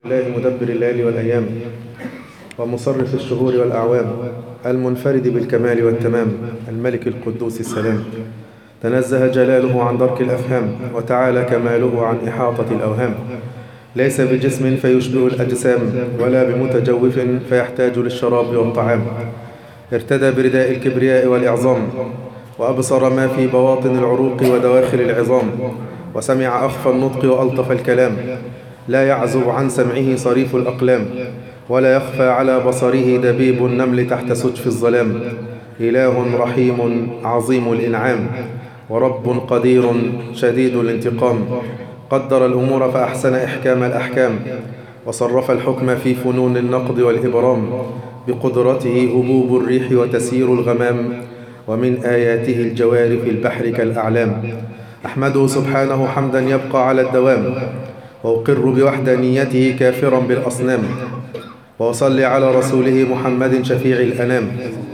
الله مدبر الليل والأيام ومصرف الشهور والأعوام المنفرد بالكمال والتمام الملك القدوس السلام تنزه جلاله عن درك الأفهام وتعالى كماله عن إحاطة الأوهام ليس بجسم فيشبه الأجسام ولا بمتجوف فيحتاج للشراب والطعام ارتدى برداء الكبرياء والإعظام وأبصر ما في بواطن العروق ودواخل العظام وسمع أخفى النطق وألطف الكلام لا يعزب عن سمعه صريف الأقلام ولا يخفى على بصره دبيب النمل تحت سجف الظلام إله رحيم عظيم الإنعام ورب قدير شديد الانتقام قدر الأمور فأحسن إحكام الأحكام وصرف الحكم في فنون النقد والإبرام بقدرته هبوب الريح وتسير الغمام ومن آياته الجوار في البحر كالأعلام أحمده سبحانه حمدا يبقى على الدوام وأقر بوحدانيته كافرا بالأصنام وأصلي على رسوله محمد شفيع الأنام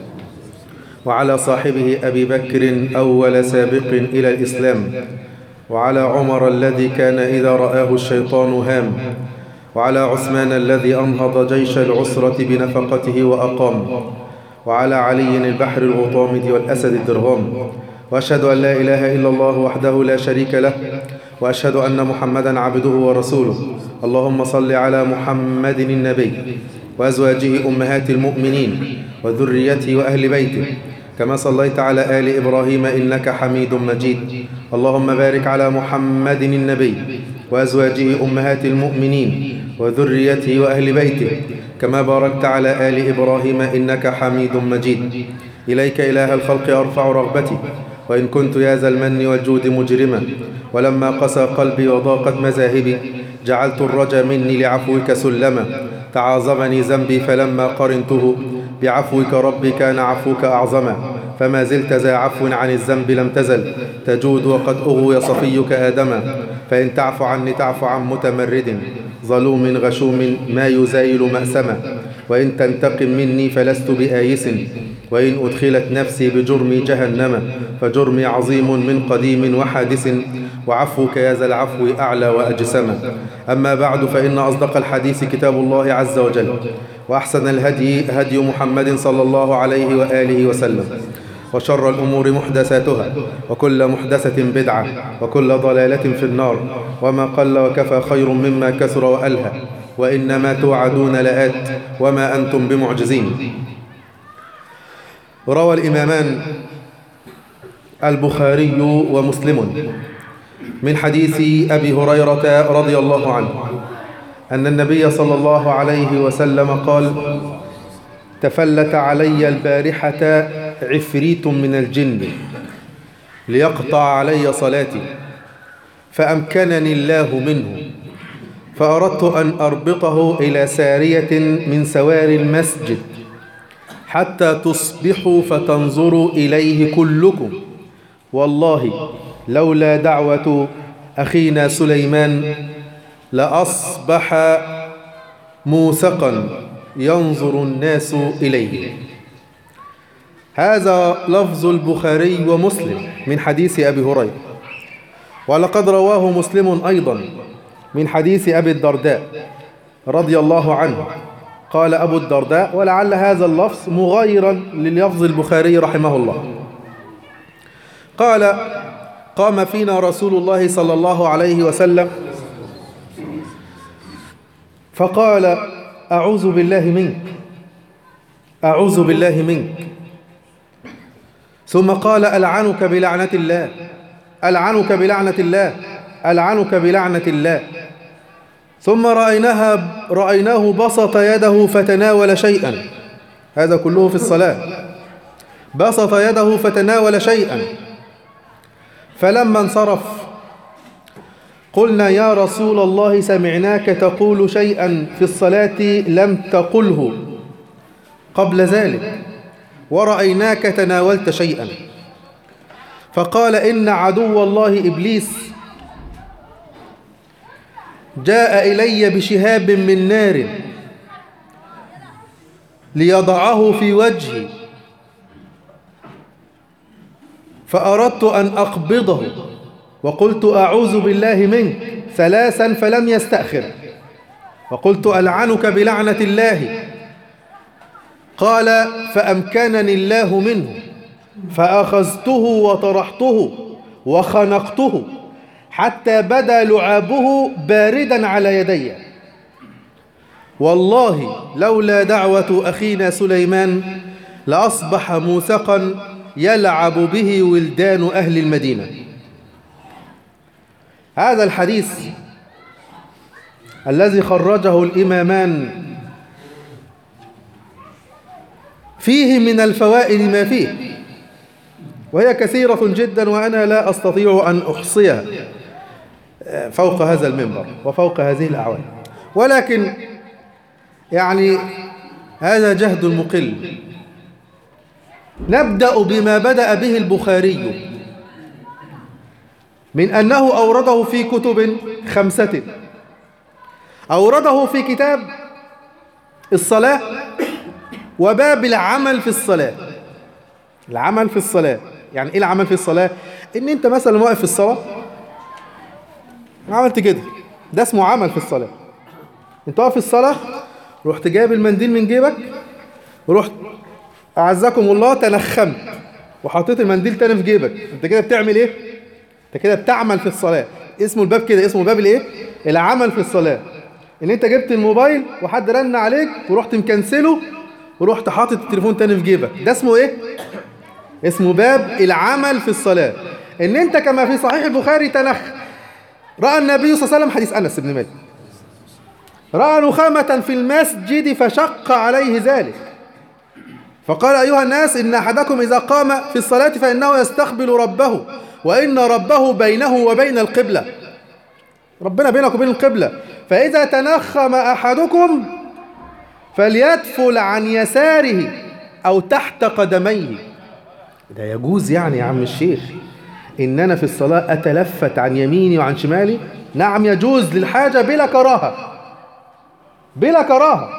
وعلى صاحبه أبي بكر أول سابق إلى الإسلام وعلى عمر الذي كان إذا رآه الشيطان هام وعلى عثمان الذي أنهض جيش العسرة بنفقته وأقام وعلى علي البحر الغطامد والأسد الدرغام وأشهد أن لا إله إلا الله وحده لا شريك له وأشهد أن محمدا عبده ورسوله اللهم صل على محمد النبي وأزواجه أمهات المؤمنين وذريته وأهل بيته كما صليت على آل إبراهيم إنك حميد مجيد اللهم بارك على محمد النبي وأزواجه أمهات المؤمنين وذريته وأهل بيته كما باركت على آل إبراهيم إنك حميد مجيد إليك إله الخلق أرفع رغبتي وإن كنت يا ذا المن والجود مجرما ولما قسى قلبي وضاقت مذاهبي جعلت الرجا مني لعفوك سلما تعاظمني ذنبي فلما قرنته بعفوك ربي كان عفوك أعظما فما زلت ذا عفو عن الذنب لم تزل تجود وقد أغوي صفيك آدما فإن تعف عني تعف عن متمرد ظلوم غشوم ما يزايل مأسما وإن تنتقم مني فلست بآيس وإن أدخلت نفسي بجرمي جهنم فجرمي عظيم من قديم وحادث وعفوك يا ذا العفو أعلى وأجسم أما بعد فإن أصدق الحديث كتاب الله عز وجل وأحسن الهدي هدي محمد صلى الله عليه وآله وسلم وشر الأمور محدثاتها وكل محدثة بدعة وكل ضلالة في النار وما قل وكفى خير مما كثر وألهى وإنما توعدون لآت وما أنتم بمعجزين روى الإمامان البخاري ومسلم من حديث أبي هريرة رضي الله عنه أن النبي صلى الله عليه وسلم قال تفلت علي البارحة عفريت من الجن ليقطع علي صلاتي فأمكنني الله منه فأردت أن أربطه إلى سارية من سوار المسجد حتى تصبحوا فتنظروا إليه كلكم والله لولا دعوة أخينا سليمان لأصبح موثقا ينظر الناس إليه هذا لفظ البخاري ومسلم من حديث أبي هريرة ولقد رواه مسلم أيضا من حديث أبي الدرداء رضي الله عنه قال أبو الدرداء ولعل هذا اللفظ مغايرا للفظ البخاري رحمه الله قال قام فينا رسول الله صلى الله عليه وسلم فقال أعوذ بالله منك أعوذ بالله منك ثم قال ألعنك بلعنة الله ألعنك بلعنة الله ألعنك بلعنة الله ثم رأيناها رأيناه بسط يده فتناول شيئا هذا كله في الصلاة بسط يده فتناول شيئا فلما انصرف قلنا يا رسول الله سمعناك تقول شيئا في الصلاة لم تقله قبل ذلك ورأيناك تناولت شيئا فقال إن عدو الله إبليس جاء إلي بشهاب من نار ليضعه في وجهي فأردت أن أقبضه وقلت أعوذ بالله منك ثلاثا فلم يستأخر فقلت ألعنك بلعنة الله قال فأمكنني الله منه فأخذته وطرحته وخنقته حتى بدا لعابه باردا على يدي والله لولا دعوة أخينا سليمان لأصبح موثقا يلعب به ولدان أهل المدينة هذا الحديث الذي خرجه الإمامان فيه من الفوائد ما فيه وهي كثيرة جدا وأنا لا أستطيع أن أحصيها فوق هذا المنبر وفوق هذه الأعوام ولكن يعني هذا جهد المقل نبدأ بما بدأ به البخاري من أنه أورده في كتب خمسة أورده في كتاب الصلاة وباب العمل في الصلاة العمل في الصلاة يعني إيه العمل في الصلاة؟ إن أنت مثلا واقف في الصلاة عملت كده ده اسمه عمل في الصلاة أنت واقف في الصلاة رحت جايب المنديل من جيبك ورحت أعزكم الله تنخمت وحطيت المنديل تاني في جيبك أنت كده بتعمل إيه؟ أنت كده بتعمل في الصلاة اسمه الباب كده اسمه باب الإيه؟ العمل في الصلاة ان انت جبت الموبايل وحد رن عليك ورحت مكنسله ورحت حاطط التليفون تاني في جيبك ده اسمه ايه اسمه باب العمل في الصلاة ان انت كما في صحيح البخاري تنخ رأى النبي صلى الله عليه وسلم حديث أنس بن مالك رأى نخامة في المسجد فشق عليه ذلك فقال أيها الناس إن أحدكم إذا قام في الصلاة فإنه يستقبل ربه وإن ربه بينه وبين القبلة ربنا بينك وبين القبلة فإذا تنخم أحدكم فليدفل عن يساره أو تحت قدميه ده يجوز يعني يا عم الشيخ إن أنا في الصلاة أتلفت عن يميني وعن شمالي نعم يجوز للحاجة بلا كراهة بلا كراهة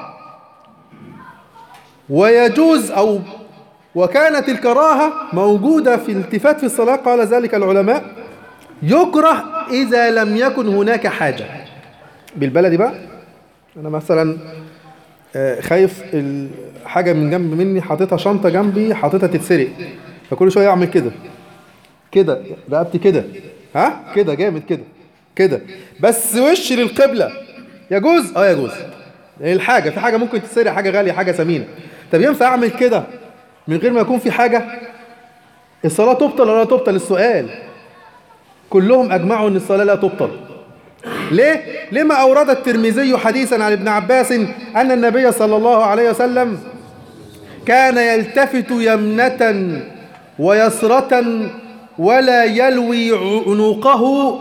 ويجوز أو وكانت الكراهة موجودة في الالتفات في الصلاة قال ذلك العلماء يكره إذا لم يكن هناك حاجة بالبلدي بقى أنا مثلا خايف حاجة من جنب مني حاططها شنطة جنبي حاططها تتسرق فكل شوية أعمل كده كده رقبتي كده ها كده جامد كده كده بس وشي للقبلة يجوز اه يجوز الحاجة في حاجة ممكن تتسرق حاجة غالية حاجة ثمينة طب ينفع أعمل كده من غير ما يكون في حاجة الصلاة تبطل ولا لا تبطل السؤال كلهم أجمعوا أن الصلاة لا تبطل ليه؟ لما أورد الترمذي حديثا عن ابن عباس أن النبي صلى الله عليه وسلم كان يلتفت يمنة ويسرة ولا يلوي عنقه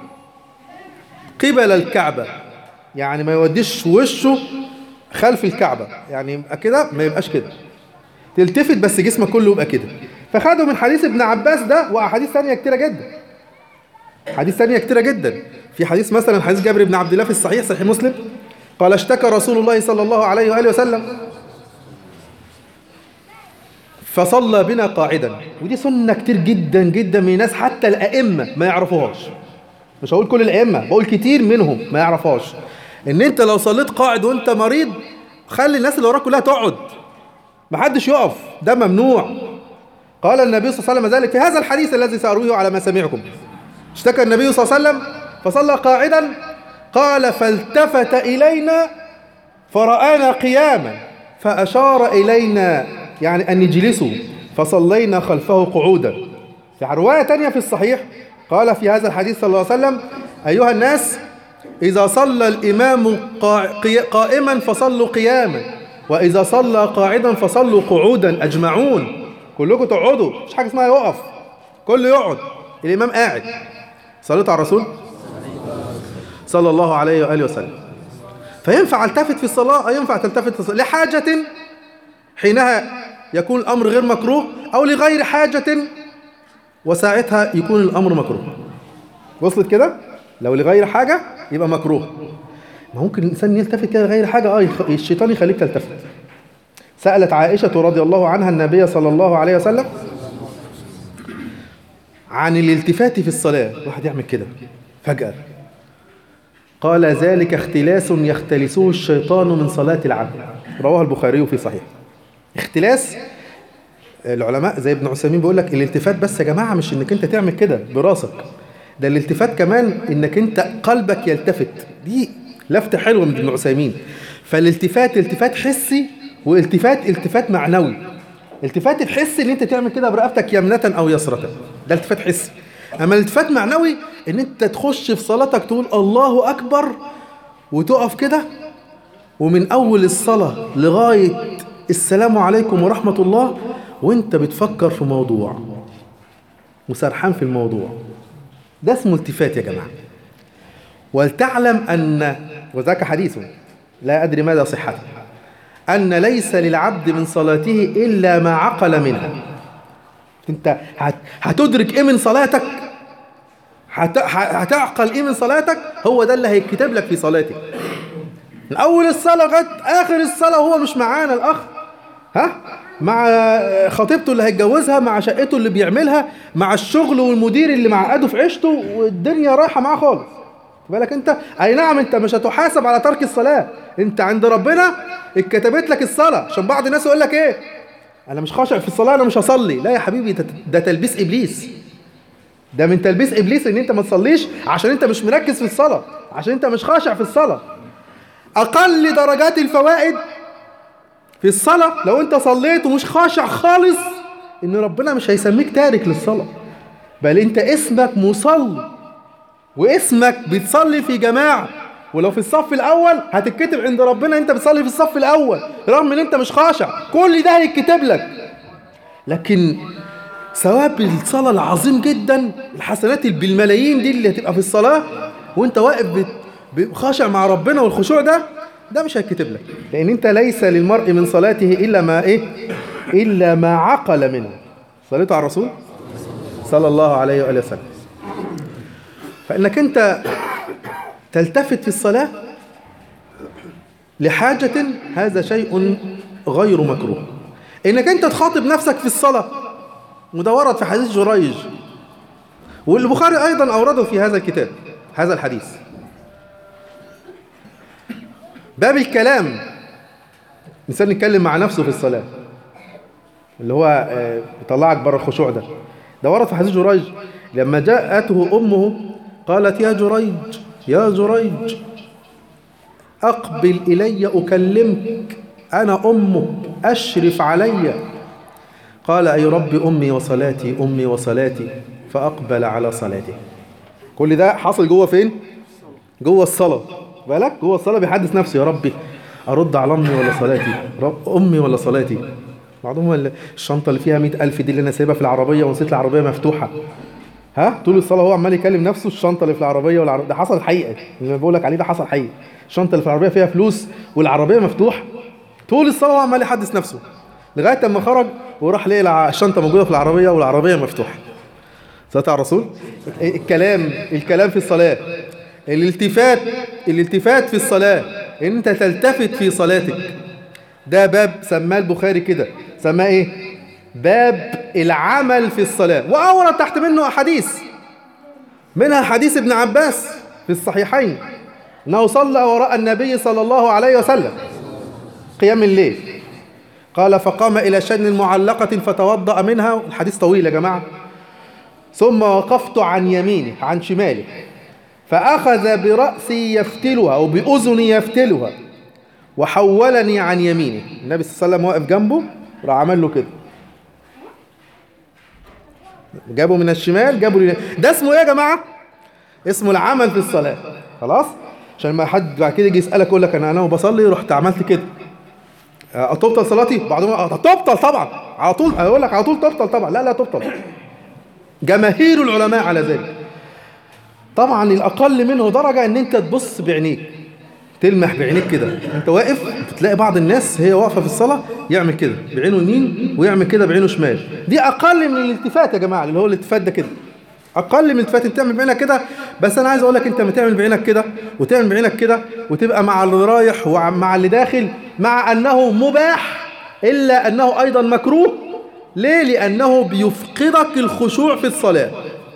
قبل الكعبة يعني ما يوديش وشه خلف الكعبة يعني يبقى كده ما يبقاش كده تلتفت بس جسمك كله يبقى كده فخدوا من حديث ابن عباس ده وأحاديث ثانية كتيرة جدا حديث ثانية كتيرة جدا في حديث مثلا حديث جابر بن عبد الله في الصحيح صحيح مسلم قال اشتكى رسول الله صلى الله عليه وآله وسلم فصلى بنا قاعدا ودي سنة كتير جدا جدا من الناس حتى الأئمة ما يعرفوهاش مش هقول كل الأئمة بقول كتير منهم ما يعرفهاش ان انت لو صليت قاعد وانت مريض خلي الناس اللي وراك كلها تقعد محدش يقف ده ممنوع قال النبي صلى الله عليه وسلم ذلك في هذا الحديث الذي سأرويه على مسامعكم اشتكى النبي صلى الله عليه وسلم فصلى قاعدا قال فالتفت إلينا فرآنا قياما فأشار إلينا يعني أن نجلسوا فصلينا خلفه قعودا في رواية تانية في الصحيح قال في هذا الحديث صلى الله عليه وسلم أيها الناس إذا صلى الإمام قائما فصلوا قياما وإذا صلى قاعدا فصلوا قعودا أجمعون كلكم تقعدوا مش حاجة اسمها يقف كله يقعد الإمام قاعد صليت على الرسول صلى الله عليه وآله وسلم فينفع التفت في الصلاة أو ينفع تلتفت في الصلاة لحاجة حينها يكون الأمر غير مكروه أو لغير حاجة وساعتها يكون الأمر مكروه وصلت كده لو لغير حاجة يبقى مكروه ممكن الإنسان يلتفت كده لغير حاجة آه الشيطان يخليك تلتفت سألت عائشة رضي الله عنها النبي صلى الله عليه وسلم عن الالتفات في الصلاة واحد يعمل كده فجأة قال ذلك اختلاس يختلسه الشيطان من صلاة العبد رواه البخاري في صحيح اختلاس العلماء زي ابن عثيمين بيقول لك الالتفات بس يا جماعة مش انك انت تعمل كده براسك ده الالتفات كمان انك انت قلبك يلتفت دي لفتة حلوة من ابن عثيمين فالالتفات التفات حسي والتفات التفات معنوي التفات الحسي ان انت تعمل كده برقبتك يمنة او يسرة ده التفات حسي اما الالتفات معنوي ان انت تخش في صلاتك تقول الله اكبر وتقف كده ومن اول الصلاة لغاية السلام عليكم ورحمة الله وانت بتفكر في موضوع وسرحان في الموضوع ده اسمه التفات يا جماعة ولتعلم أن وذاك حديث لا أدري ماذا صحته أن ليس للعبد من صلاته إلا ما عقل منها أنت هت- هتدرك إيه من صلاتك هت- هتعقل إيه من صلاتك هو ده اللي هيتكتب لك في صلاتك من أول الصلاة لغاية آخر الصلاة هو مش معانا الأخ ها مع خطيبته اللي هيتجوزها مع شقته اللي بيعملها مع الشغل والمدير اللي معقده في عيشته والدنيا رايحة معاه خالص خد بالك انت اي نعم انت مش هتحاسب على ترك الصلاة انت عند ربنا اتكتبت لك الصلاة عشان بعض الناس يقول لك ايه انا مش خاشع في الصلاة انا مش هصلي لا يا حبيبي ده, ده تلبيس ابليس ده من تلبيس ابليس ان انت ما تصليش عشان انت مش مركز في الصلاة عشان انت مش خاشع في الصلاة اقل درجات الفوائد في الصلاة لو انت صليت ومش خاشع خالص ان ربنا مش هيسميك تارك للصلاة بل انت اسمك مصلي واسمك بتصلي في جماعة ولو في الصف الاول هتتكتب عند ربنا انت بتصلي في الصف الاول رغم ان انت مش خاشع كل ده هيتكتب لك لكن ثواب الصلاة العظيم جدا الحسنات اللي بالملايين دي اللي هتبقى في الصلاة وانت واقف بت- ب- خاشع مع ربنا والخشوع ده ده مش هيتكتب لك لان انت ليس للمرء من صلاته الا ما ايه الا ما عقل منه صليت على الرسول صلى الله عليه واله وسلم فانك انت تلتفت في الصلاة لحاجة هذا شيء غير مكروه انك انت تخاطب نفسك في الصلاة وده ورد في حديث جريج والبخاري ايضا اورده في هذا الكتاب هذا الحديث باب الكلام الانسان يتكلم مع نفسه في الصلاة اللي هو آه، يطلعك بره الخشوع ده ده ورد في حديث جريج لما جاءته امه قالت يا جريج يا جريج أقبل إلي أكلمك أنا أمك أشرف علي قال أي رب أمي وصلاتي أمي وصلاتي فأقبل على صلاته كل ده حصل جوه فين؟ جوه الصلاة بالك جوه الصلاة بيحدث نفسه يا ربي أرد على أمي ولا صلاتي رب أمي ولا صلاتي بعضهم ولا الشنطة اللي فيها مئة ألف دي اللي أنا سايبها في العربية ونسيت العربية مفتوحة ها طول الصلاه هو عمال يكلم نفسه الشنطه اللي في العربيه والعربية ده حصل حقيقه اللي بقول لك عليه ده حصل حقيقه الشنطه اللي في العربيه فيها فلوس والعربيه مفتوحه طول الصلاه هو عمال يحدث نفسه لغايه اما خرج وراح لقى الع- الشنطه موجوده في العربيه والعربيه مفتوحه صلاه على الرسول الكلام الكلام في الصلاه الالتفات الالتفات في الصلاه ان انت تلتفت في صلاتك ده باب سماه البخاري كده سماه ايه باب العمل في الصلاة وأورد تحت منه أحاديث منها حديث ابن عباس في الصحيحين أنه صلى وراء النبي صلى الله عليه وسلم قيام الليل قال فقام إلى شن معلقة فتوضأ منها الحديث طويل يا جماعة ثم وقفت عن يمينه عن شماله فأخذ برأسي يفتلها أو بأذني يفتلها وحولني عن يمينه النبي صلى الله عليه وسلم واقف جنبه راح عمل له كده جابوا من الشمال جابوا لي ده اسمه ايه يا جماعه اسمه العمل في الصلاه خلاص عشان ما حد بعد كده يجي يسالك يقول لك انا انا وبصلي رحت عملت كده أه، تبطل صلاتي بعضهم أه، تبطل طبعا على طول هيقول لك على طول تبطل طبعا لا لا تبطل جماهير العلماء على ذلك طبعا الاقل منه درجه ان انت تبص بعينيك تلمح بعينيك كده انت واقف تلاقي بعض الناس هي واقفه في الصلاه يعمل كده بعينه يمين ويعمل كده بعينه شمال دي اقل من الالتفات يا جماعه اللي هو الالتفات ده كده اقل من الالتفات انت تعمل بعينك كده بس انا عايز اقول لك انت ما تعمل بعينك كده وتعمل بعينك كده وتبقى مع اللي رايح ومع اللي داخل مع انه مباح الا انه ايضا مكروه ليه لانه بيفقدك الخشوع في الصلاه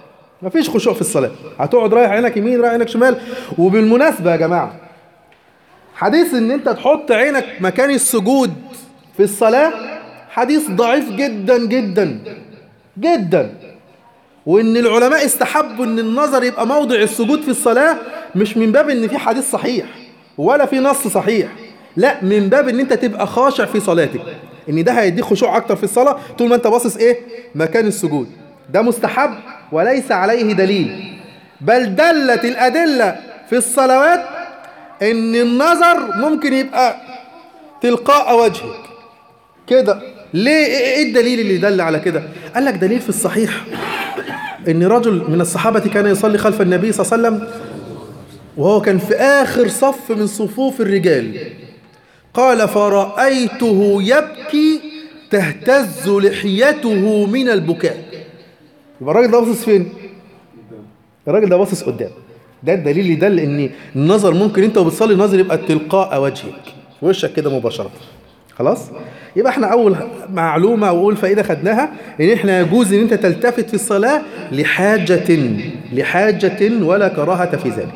مفيش خشوع في الصلاة هتقعد رايح عينك يمين رايح عينك شمال وبالمناسبة يا جماعة حديث ان انت تحط عينك مكان السجود في الصلاة حديث ضعيف جدا جدا جدا وان العلماء استحبوا ان النظر يبقى موضع السجود في الصلاة مش من باب ان في حديث صحيح ولا في نص صحيح لا من باب ان انت تبقى خاشع في صلاتك ان ده هيديك خشوع اكتر في الصلاة طول ما انت باصص ايه مكان السجود ده مستحب وليس عليه دليل بل دلت الادلة في الصلوات ان النظر ممكن يبقى تلقاء وجهك كده ليه ايه الدليل اللي دل على كده قال لك دليل في الصحيح ان رجل من الصحابة كان يصلي خلف النبي صلى الله عليه وسلم وهو كان في آخر صف من صفوف الرجال قال فرأيته يبكي تهتز لحيته من البكاء يبقى الراجل ده باصص فين؟ الراجل ده باصص قدام ده الدليل اللي دل ان النظر ممكن انت وبتصلي النظر يبقى تلقاء وجهك وشك كده مباشرة خلاص يبقى احنا اول معلومة واول فائدة خدناها ان احنا يجوز ان انت تلتفت في الصلاة لحاجة لحاجة ولا كراهة في ذلك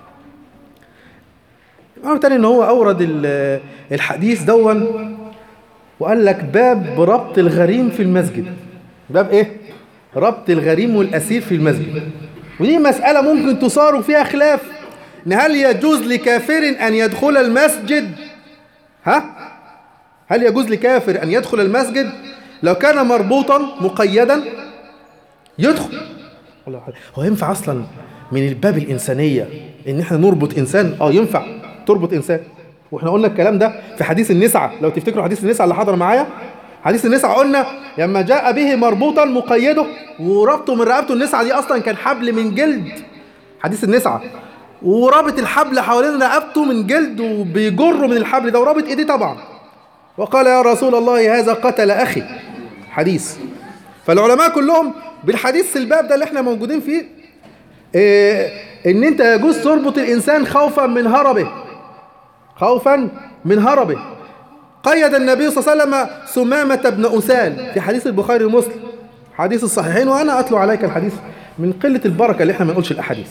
مرة تاني ان هو اورد الحديث دون وقال لك باب ربط الغريم في المسجد باب ايه ربط الغريم والاسير في المسجد ودي مسألة ممكن تصار فيها خلاف ان هل يجوز لكافر ان يدخل المسجد ها هل يجوز لكافر ان يدخل المسجد لو كان مربوطا مقيدا يدخل هو ينفع اصلا من الباب الانسانيه ان احنا نربط انسان اه ينفع تربط انسان واحنا قلنا الكلام ده في حديث النسعه لو تفتكروا حديث النسعه اللي حضر معايا حديث النسعه قلنا لما جاء به مربوطا مقيده وربطه من رقبته النسعه دي اصلا كان حبل من جلد حديث النسعه ورابط الحبل حوالين رقبته من جلد وبيجره من الحبل ده ورابط ايديه طبعا وقال يا رسول الله هذا قتل اخي حديث فالعلماء كلهم بالحديث الباب ده اللي احنا موجودين فيه إيه ان انت يجوز تربط الانسان خوفا من هربه خوفا من هربه قيد النبي صلى الله عليه وسلم سمامة بن أسال في حديث البخاري ومسلم حديث الصحيحين وأنا أتلو عليك الحديث من قلة البركة اللي احنا ما نقولش الأحاديث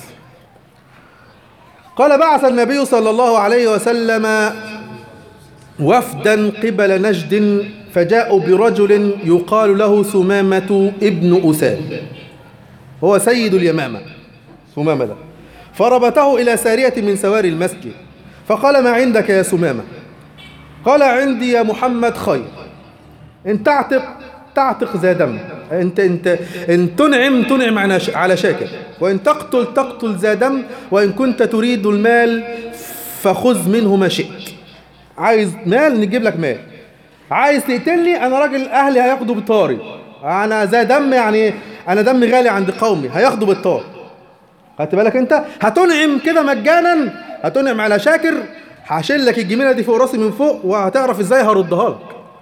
قال بعث النبي صلى الله عليه وسلم وفدا قبل نجد فجاءوا برجل يقال له سمامة ابن أسال هو سيد اليمامة سمامة ده فربطه إلى سارية من سواري المسجد فقال ما عندك يا سمامة قال عندي يا محمد خير إن تعتق تعتق ذا دم انت انت ان تنعم تنعم على شاكر وان تقتل تقتل ذا دم وان كنت تريد المال فخذ منه ما شئت عايز مال نجيب لك مال عايز تقتلني انا راجل اهلي هياخدوا بطاري انا ذا دم يعني انا دمي غالي عند قومي هياخدوا بالطار خدت بالك انت هتنعم كده مجانا هتنعم على شاكر هشيل لك الجميله دي فوق راسي من فوق وهتعرف ازاي هردها لك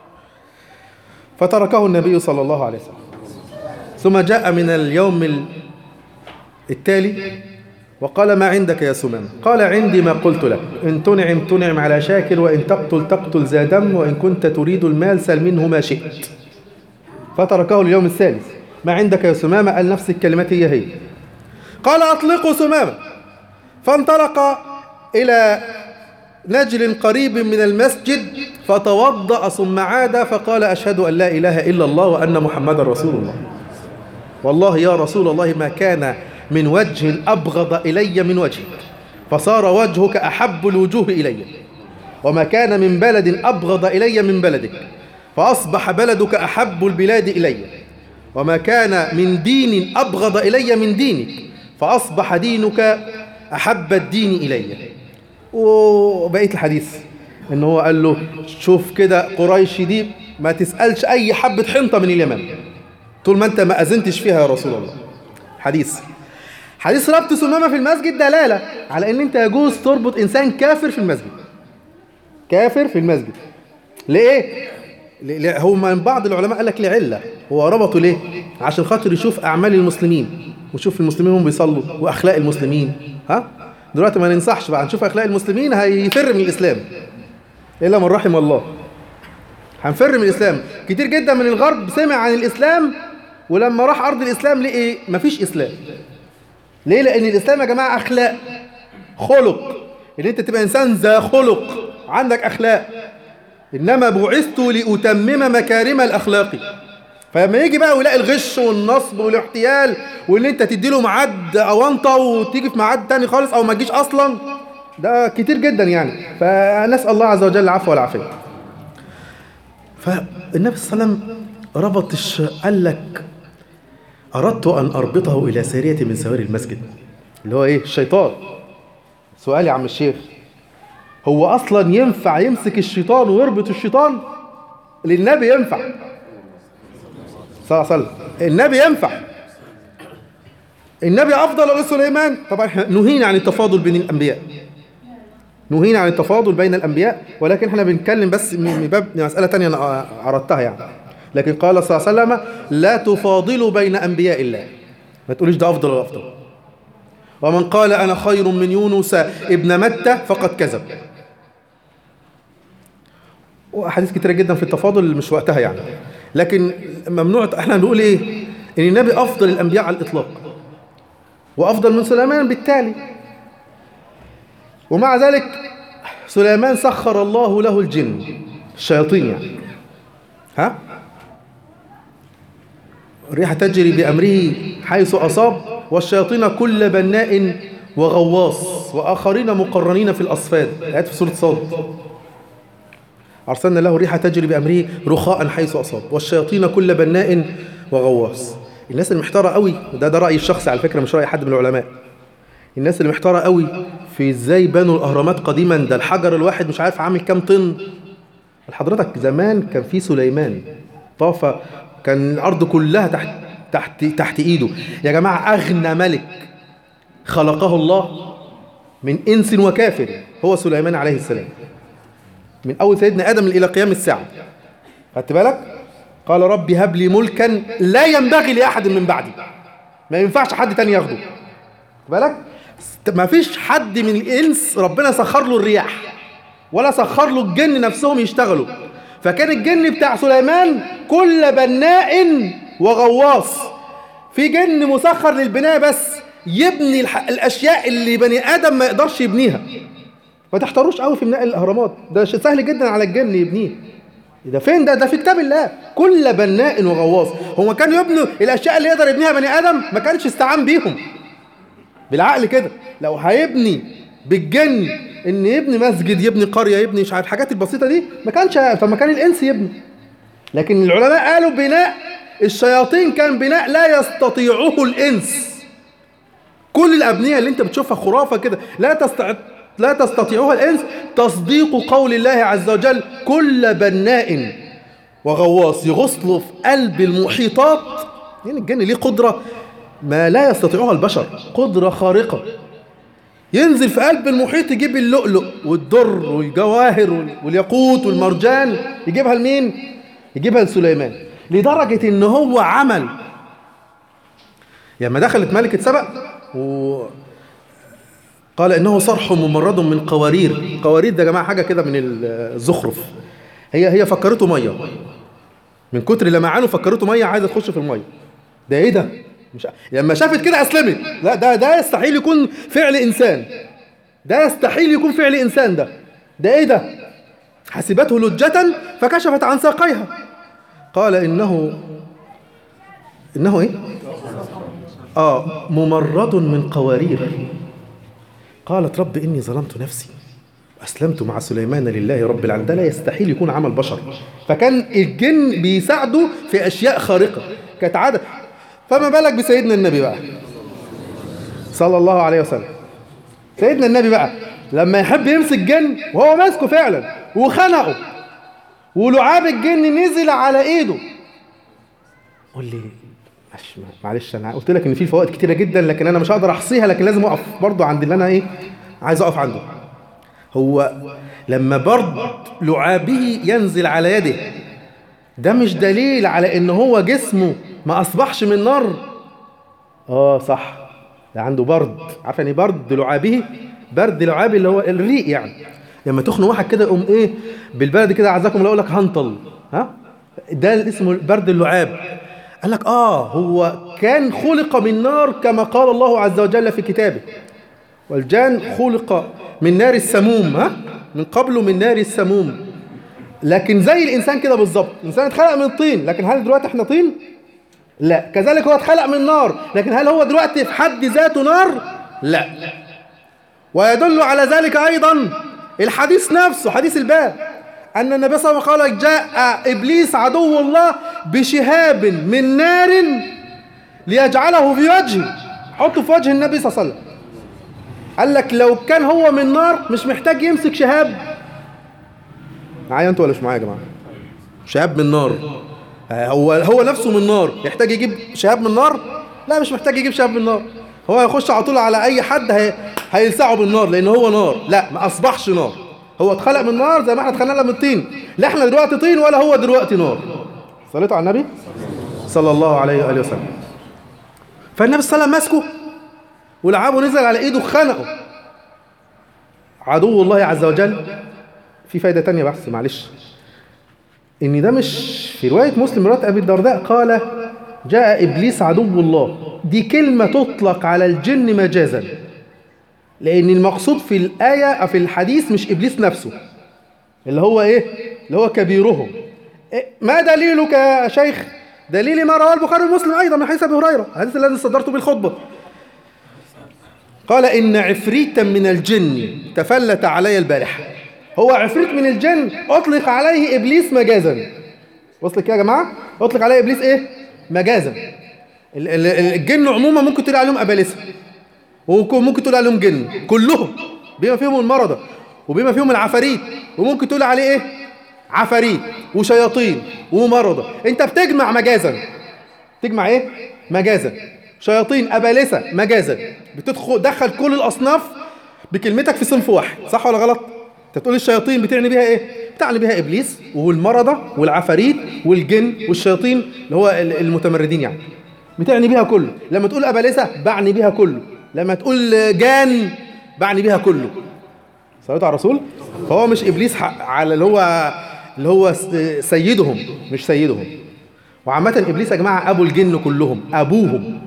فتركه النبي صلى الله عليه وسلم ثم جاء من اليوم التالي وقال ما عندك يا سمام قال عندي ما قلت لك إن تنعم تنعم على شاكر وإن تقتل تقتل ذا دم وإن كنت تريد المال سل منه ما شئت فتركه اليوم الثالث ما عندك يا سمامة قال نفس الكلمات هي هي قال أطلقوا سمامة فانطلق إلى نجل قريب من المسجد فتوضأ ثم عاد فقال أشهد أن لا إله إلا الله وأن محمد رسول الله والله يا رسول الله ما كان من وجه أبغض إلي من وجهك فصار وجهك أحب الوجوه إلي وما كان من بلد أبغض إلي من بلدك فأصبح بلدك أحب البلاد إلي وما كان من دين أبغض إلي من دينك فأصبح دينك أحب الدين إلي وبقية الحديث إن هو قال له شوف كده قريش دي ما تسألش أي حبة حنطة من اليمن طول ما أنت ما أذنتش فيها يا رسول الله حديث حديث ربط سمامة في المسجد دلالة على ان انت يجوز تربط انسان كافر في المسجد كافر في المسجد ليه ليه هو من بعض العلماء قال لك لعلة هو ربطه ليه عشان خاطر يشوف اعمال المسلمين ويشوف المسلمين هم بيصلوا واخلاق المسلمين ها دلوقتي ما ننصحش بقى نشوف اخلاق المسلمين هيفر من الاسلام الا من رحم الله هنفر من الاسلام كتير جدا من الغرب سمع عن الاسلام ولما راح ارض الاسلام لقي مفيش اسلام ليه لان الاسلام يا جماعه اخلاق خلق ان انت تبقى انسان ذا خلق عندك اخلاق انما بعثت لاتمم مكارم الاخلاق فلما يجي بقى ويلاقي الغش والنصب والاحتيال وان انت تدي له ميعاد اونطه وتيجي في ميعاد تاني خالص او ما تجيش اصلا ده كتير جدا يعني فنسال الله عز وجل العفو والعافيه فالنبي صلى الله عليه وسلم ربط الش... قال لك اردت ان اربطه الى ساريه من سواري المسجد اللي هو ايه الشيطان سؤال يا عم الشيخ هو اصلا ينفع يمسك الشيطان ويربط الشيطان للنبي ينفع صلى الله عليه وسلم النبي ينفع النبي افضل ولا سليمان طبعا احنا نهينا عن التفاضل بين الانبياء نهينا عن التفاضل بين الانبياء ولكن احنا بنتكلم بس من باب مساله تانية انا عرضتها يعني لكن قال صلى الله عليه وسلم لا تفاضلوا بين انبياء الله ما تقوليش ده افضل ولا افضل ومن قال انا خير من يونس ابن متى فقد كذب واحاديث كتيره جدا في التفاضل مش وقتها يعني لكن ممنوع احنا نقول ايه ان النبي افضل الانبياء على الاطلاق وافضل من سليمان بالتالي ومع ذلك سليمان سخر الله له الجن الشياطين يعني ها الريح تجري بأمره حيث أصاب والشياطين كل بناء وغواص وآخرين مقرنين في الأصفاد آيات في سورة صاد أرسلنا له الريح تجري بأمره رخاء حيث أصاب والشياطين كل بناء وغواص الناس اللي محتارة قوي ده ده رأيي الشخصي على فكرة مش رأي حد من العلماء الناس اللي محتارة قوي في ازاي بنوا الأهرامات قديما ده الحجر الواحد مش عارف عامل كام طن حضرتك زمان كان في سليمان طاف كان الأرض كلها تحت تحت تحت إيده يا جماعة أغنى ملك خلقه الله من إنس وكافر هو سليمان عليه السلام من أول سيدنا آدم إلى قيام الساعة خدت بالك قال ربي هب لي ملكا لا ينبغي لأحد من بعدي ما ينفعش حد تاني ياخده بالك ما فيش حد من الإنس ربنا سخر له الرياح ولا سخر له الجن نفسهم يشتغلوا فكان الجن بتاع سليمان كل بناء وغواص في جن مسخر للبناء بس يبني الاشياء اللي بني ادم ما يقدرش يبنيها ما تحتروش قوي في بناء الاهرامات ده سهل جدا على الجن يبنيه ده فين ده ده في كتاب الله كل بناء وغواص هو كان يبنوا الاشياء اللي يقدر يبنيها بني ادم ما كانش استعان بيهم بالعقل كده لو هيبني بالجن ان يبني مسجد يبني قريه يبني مش عارف الحاجات البسيطه دي ما كانش فما كان الانس يبني لكن العلماء قالوا بناء الشياطين كان بناء لا يستطيعه الانس كل الابنيه اللي انت بتشوفها خرافه كده لا تستطيع لا تستطيعها الانس تصديق قول الله عز وجل كل بناء وغواص يغوص له في قلب المحيطات يعني الجن ليه قدره ما لا يستطيعها البشر قدره خارقه ينزل في قلب المحيط يجيب اللؤلؤ والدر والجواهر والياقوت والمرجان يجيبها لمين؟ يجيبها لسليمان لدرجة ان هو عمل لما دخلت ملكة سبأ و قال انه صرح ممرد من قوارير قوارير ده يا جماعه حاجه كده من الزخرف هي هي فكرته ميه من كتر لمعانه فكرته ميه عايزه تخش في الميه ده ايه ده مش لما شافت كده اسلمت لا ده ده يستحيل يكون فعل انسان ده يستحيل يكون فعل انسان ده ده ايه ده حسبته لجة فكشفت عن ساقيها قال انه انه ايه اه ممرد من قوارير قالت رب اني ظلمت نفسي اسلمت مع سليمان لله رب العالمين ده لا يستحيل يكون عمل بشر فكان الجن بيساعده في اشياء خارقه كانت عاده فما بالك بسيدنا النبي بقى صلى الله عليه وسلم سيدنا النبي بقى لما يحب يمسك جن وهو ماسكه فعلا وخنقه ولعاب الجن نزل على ايده قول لي مش معلش انا قلت لك ان في فوائد كتيره جدا لكن انا مش هقدر احصيها لكن لازم اقف برضو عند اللي انا ايه عايز اقف عنده هو لما برد لعابه ينزل على يده ده مش دليل على ان هو جسمه ما اصبحش من نار اه صح ده عنده برد عارف يعني برد لعابه برد لعابه اللي هو الريق يعني لما تخنق واحد كده يقوم ايه بالبلد كده عزاكم الله يقول لك هنطل ها ده اسمه برد اللعاب قال لك آه هو كان خلق من نار كما قال الله عز وجل في كتابه والجان خلق من نار السموم ها من قبله من نار السموم لكن زي الإنسان كده بالظبط الإنسان اتخلق من الطين لكن هل دلوقتي احنا طين؟ لا كذلك هو اتخلق من نار لكن هل هو دلوقتي في حد ذاته نار؟ لا ويدل على ذلك أيضا الحديث نفسه حديث الباب أن النبي صلى الله عليه وسلم قال جاء إبليس عدو الله بشهاب من نار ليجعله في وجهه حطه في وجه النبي صلى الله عليه وسلم قال لك لو كان هو من نار مش محتاج يمسك شهاب معايا انتوا ولا مش معايا يا جماعه شهاب من نار هو هو نفسه من نار يحتاج يجيب شهاب من نار لا مش محتاج يجيب شهاب من نار هو هيخش على طول على اي حد هي... هيلسعه بالنار لان هو نار لا ما اصبحش نار هو اتخلق من نار زي ما احنا اتخلقنا من طين لا احنا دلوقتي طين ولا هو دلوقتي نار صليتوا على النبي صلى الله عليه واله وسلم فالنبي صلى الله عليه وسلم ماسكه ولعابه نزل على ايده خنقه عدو الله عز وجل في فايده تانية بس معلش ان ده مش في روايه مسلم مرات ابي الدرداء قال جاء ابليس عدو الله دي كلمه تطلق على الجن مجازا لان المقصود في الايه في الحديث مش ابليس نفسه اللي هو ايه اللي هو كبيرهم إيه؟ ما دليلك يا شيخ دليل ما رواه البخاري ومسلم ايضا من حديث ابي هريره الحديث الذي صدرته بالخطبه قال ان عفريتا من الجن تفلت علي البارحه هو عفريت من الجن اطلق عليه ابليس مجازا وصلك يا جماعه اطلق عليه ابليس ايه مجازا الجن عموما ممكن تقول عليهم ابالسه وممكن تقول عليهم جن كلهم بما فيهم المرضى وبما فيهم العفاريت وممكن تقول عليه ايه عفاريت وشياطين ومرضى انت بتجمع مجازا تجمع ايه مجازا شياطين ابالسه مجازا بتدخل دخل كل الاصناف بكلمتك في صنف واحد صح ولا غلط انت تقول الشياطين بتعني بيها ايه بتعني بيها ابليس والمرضى والعفاريت والجن والشياطين اللي هو المتمردين يعني بتعني بيها كله لما تقول ابالسه بعني بيها كله لما تقول جان بعني بيها كله صليت على الرسول فهو مش ابليس على اللي هو اللي هو سيدهم مش سيدهم وعامة ابليس يا جماعة ابو الجن كلهم ابوهم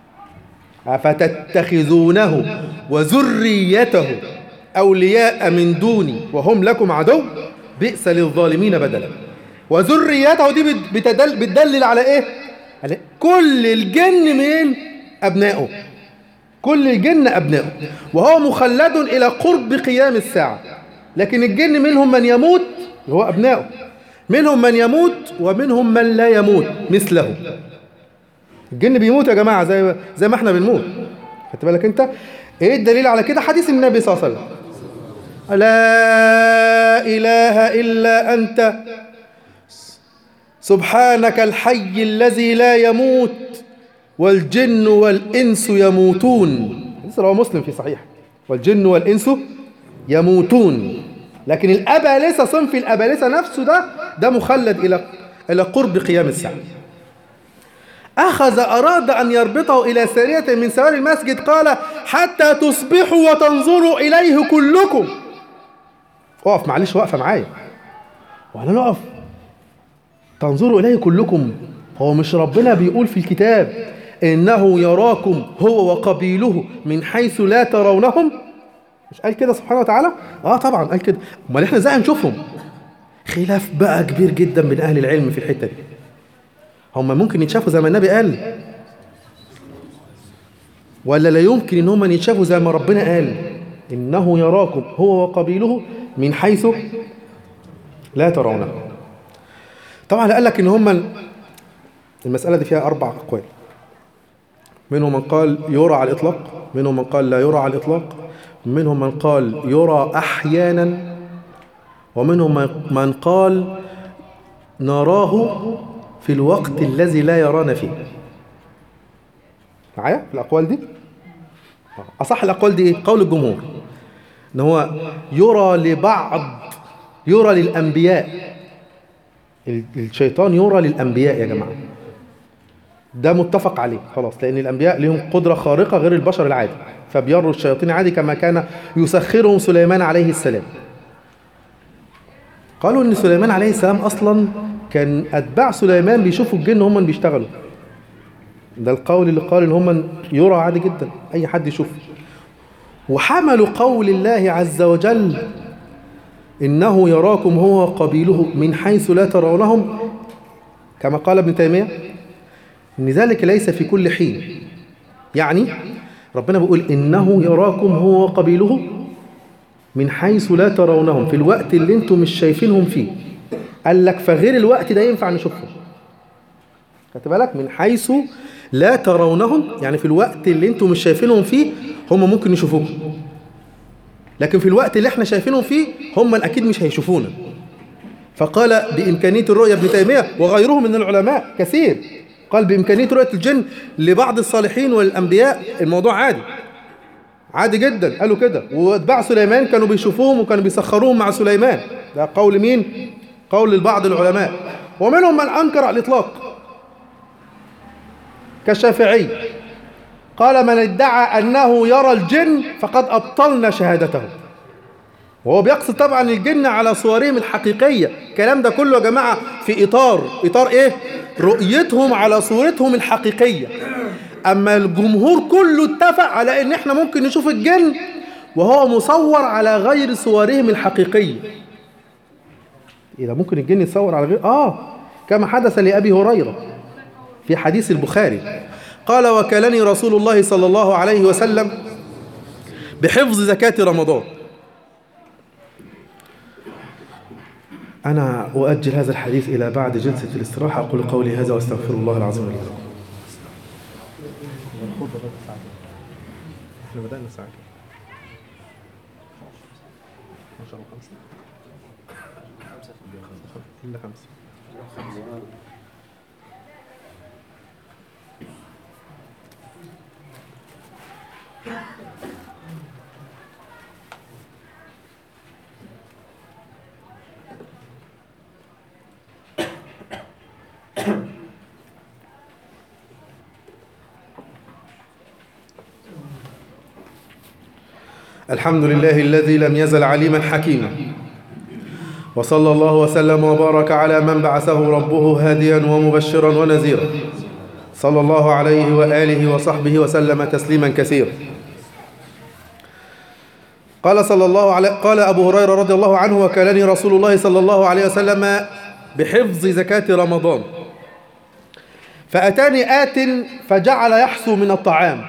افتتخذونه وذريته اولياء من دوني وهم لكم عدو بئس للظالمين بدلا وذريته دي بتدل بتدلل على ايه على كل الجن من ابنائه كل الجن أبنائه وهو مخلد إلى قرب قيام الساعة لكن الجن منهم من يموت هو أبنائه منهم من يموت ومنهم من لا يموت مثله الجن بيموت يا جماعة زي زي ما احنا بنموت خدت بالك انت ايه الدليل على كده حديث النبي صلى الله عليه وسلم لا إله إلا أنت سبحانك الحي الذي لا يموت والجن والإنس يموتون حديث رواه مسلم في صحيح والجن والإنس يموتون لكن الأبالسة صنف الأبالسة نفسه ده ده مخلد إلى إلى قرب قيام الساعة أخذ أراد أن يربطه إلى سارية من سواري المسجد قال حتى تصبحوا وتنظروا إليه كلكم اقف معلش واقفة معايا وأنا نقف تنظروا إليه كلكم هو مش ربنا بيقول في الكتاب إنه يراكم هو وقبيله من حيث لا ترونهم مش قال كده سبحانه وتعالى اه طبعا قال كده امال احنا ازاي هنشوفهم خلاف بقى كبير جدا من اهل العلم في الحته دي هم ممكن يتشافوا زي ما النبي قال ولا لا يمكن ان هم يتشافوا زي ما ربنا قال انه يراكم هو وقبيله من حيث لا ترونه طبعا قال لك ان هم المساله دي فيها اربع اقوال منهم من قال يرى على الإطلاق منهم من قال لا يرى على الإطلاق منهم من قال يرى أحيانا ومنهم من قال نراه في الوقت الذي لا يرانا فيه معايا في الأقوال دي أصح الأقوال دي إيه؟ قول الجمهور إن هو يرى لبعض يرى للأنبياء الشيطان يرى للأنبياء يا جماعة ده متفق عليه خلاص لأن الأنبياء لهم قدرة خارقة غير البشر العادي فبيروا الشياطين عادي كما كان يسخرهم سليمان عليه السلام قالوا ان سليمان عليه السلام اصلا كان اتباع سليمان بيشوفوا الجن هم اللي بيشتغلوا ده القول اللي قال ان هم يرى عادي جدا اي حد يشوف وحملوا قول الله عز وجل انه يراكم هو قبيله من حيث لا ترونهم كما قال ابن تيميه ان ذلك ليس في كل حين يعني ربنا بيقول انه يراكم هو قبيله من حيث لا ترونهم في الوقت اللي انتم مش شايفينهم فيه قال لك فغير الوقت ده ينفع نشوفهم خدت بالك من حيث لا ترونهم يعني في الوقت اللي انتم مش شايفينهم فيه هم ممكن يشوفوكم لكن في الوقت اللي احنا شايفينهم فيه هم اكيد مش هيشوفونا فقال بامكانيه الرؤيه ابن تيميه وغيره من العلماء كثير قال بامكانيه رؤيه الجن لبعض الصالحين والانبياء الموضوع عادي عادي جدا قالوا كده واتباع سليمان كانوا بيشوفوهم وكانوا بيسخروهم مع سليمان ده قول مين قول لبعض العلماء ومنهم من انكر على الاطلاق كالشافعي قال من ادعى انه يرى الجن فقد ابطلنا شهادته وهو بيقصد طبعا الجن على صورهم الحقيقيه الكلام ده كله يا جماعه في اطار اطار ايه رؤيتهم على صورتهم الحقيقيه اما الجمهور كله اتفق على ان احنا ممكن نشوف الجن وهو مصور على غير صورهم الحقيقيه اذا ممكن الجن يتصور على غير اه كما حدث لابي هريره في حديث البخاري قال وكلني رسول الله صلى الله عليه وسلم بحفظ زكاة رمضان أنا أؤجل هذا الحديث إلى بعد جلسة الاستراحة أقول قولي هذا وأستغفر الله العظيم لي ولكم احنا بدأنا الساعة ما شاء الله خمسة إلا خمسة الحمد لله الذي لم يزل عليما حكيما وصلى الله وسلم وبارك على من بعثه ربه هاديا ومبشرا ونذيرا صلى الله عليه وآله وصحبه وسلم تسليما كثيرا قال صلى الله عليه قال أبو هريرة رضي الله عنه وكلني رسول الله صلى الله عليه وسلم بحفظ زكاة رمضان فأتاني آت فجعل يحسو من الطعام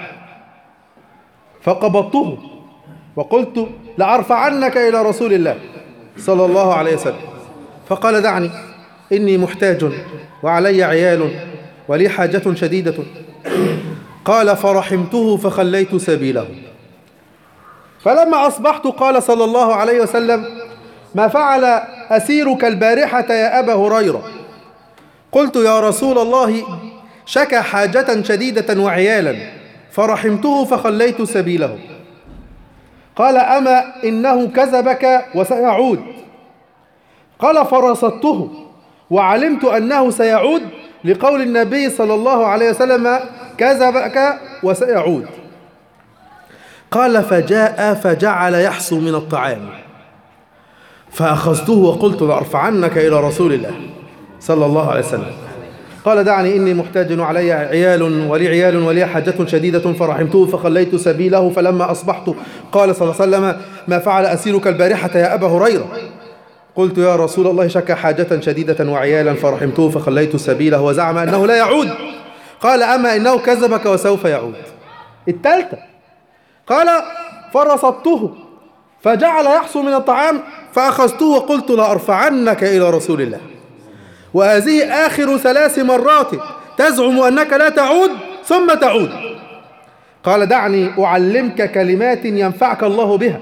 فقبضته وقلت لأرفعنك إلى رسول الله صلى الله عليه وسلم فقال دعني إني محتاج وعلي عيال ولي حاجة شديدة قال فرحمته فخليت سبيله فلما أصبحت قال صلى الله عليه وسلم ما فعل أسيرك البارحة يا أبا هريرة قلت يا رسول الله شكى حاجة شديدة وعيالا فرحمته فخليت سبيله قال أما إنه كذبك وسيعود قال فرصدته وعلمت أنه سيعود لقول النبي صلى الله عليه وسلم كذبك وسيعود قال فجاء فجعل يحصو من الطعام فأخذته وقلت لأرفعنك إلى رسول الله صلى الله عليه وسلم قال دعني إني محتاج علي عيال ولي عيال ولي حاجة شديدة فرحمته فخليت سبيله فلما أصبحت قال صلى الله عليه وسلم ما فعل أسيرك البارحة يا أبا هريرة قلت يا رسول الله شكى حاجة شديدة وعيالا فرحمته فخليت سبيله وزعم أنه لا يعود قال أما إنه كذبك وسوف يعود التالتة قال فرصدته فجعل يحصو من الطعام فأخذته وقلت لأرفعنك إلى رسول الله وهذه آخر ثلاث مرات تزعم أنك لا تعود ثم تعود قال دعني أعلمك كلمات ينفعك الله بها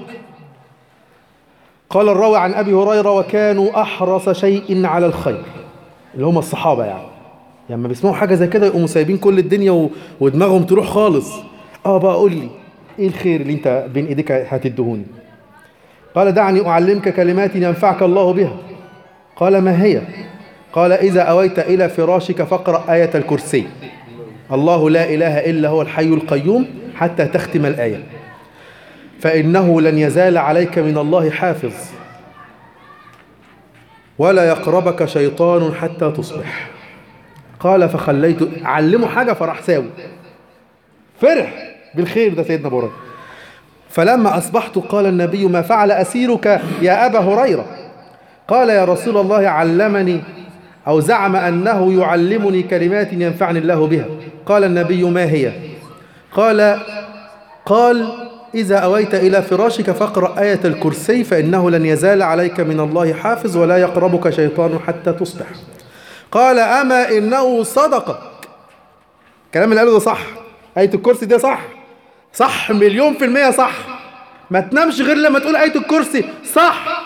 قال الراوي عن أبي هريرة وكانوا أحرص شيء على الخير اللي هم الصحابة يعني لما بيسمعوا حاجة زي كده يقوموا سايبين كل الدنيا و... ودماغهم تروح خالص اه بقى قول لي ايه الخير اللي انت بين ايديك هتدهوني قال دعني أعلمك كلمات ينفعك الله بها قال ما هي قال إذا أويت إلى فراشك فاقرأ آية الكرسي الله لا إله إلا هو الحي القيوم حتى تختم الآية فإنه لن يزال عليك من الله حافظ ولا يقربك شيطان حتى تصبح قال فخليت علمه حاجة فراح ساوي فرح بالخير ده سيدنا أبو هريرة فلما أصبحت قال النبي ما فعل أسيرك يا أبا هريرة قال يا رسول الله علمني أو زعم أنه يعلمني كلمات ينفعني الله بها قال النبي ما هي قال قال إذا أويت إلى فراشك فاقرأ آية الكرسي فإنه لن يزال عليك من الله حافظ ولا يقربك شيطان حتى تصبح قال أما إنه صدقك الكلام اللي قاله ده صح آية الكرسي ده صح صح مليون في المية صح ما تنامش غير لما تقول آية الكرسي صح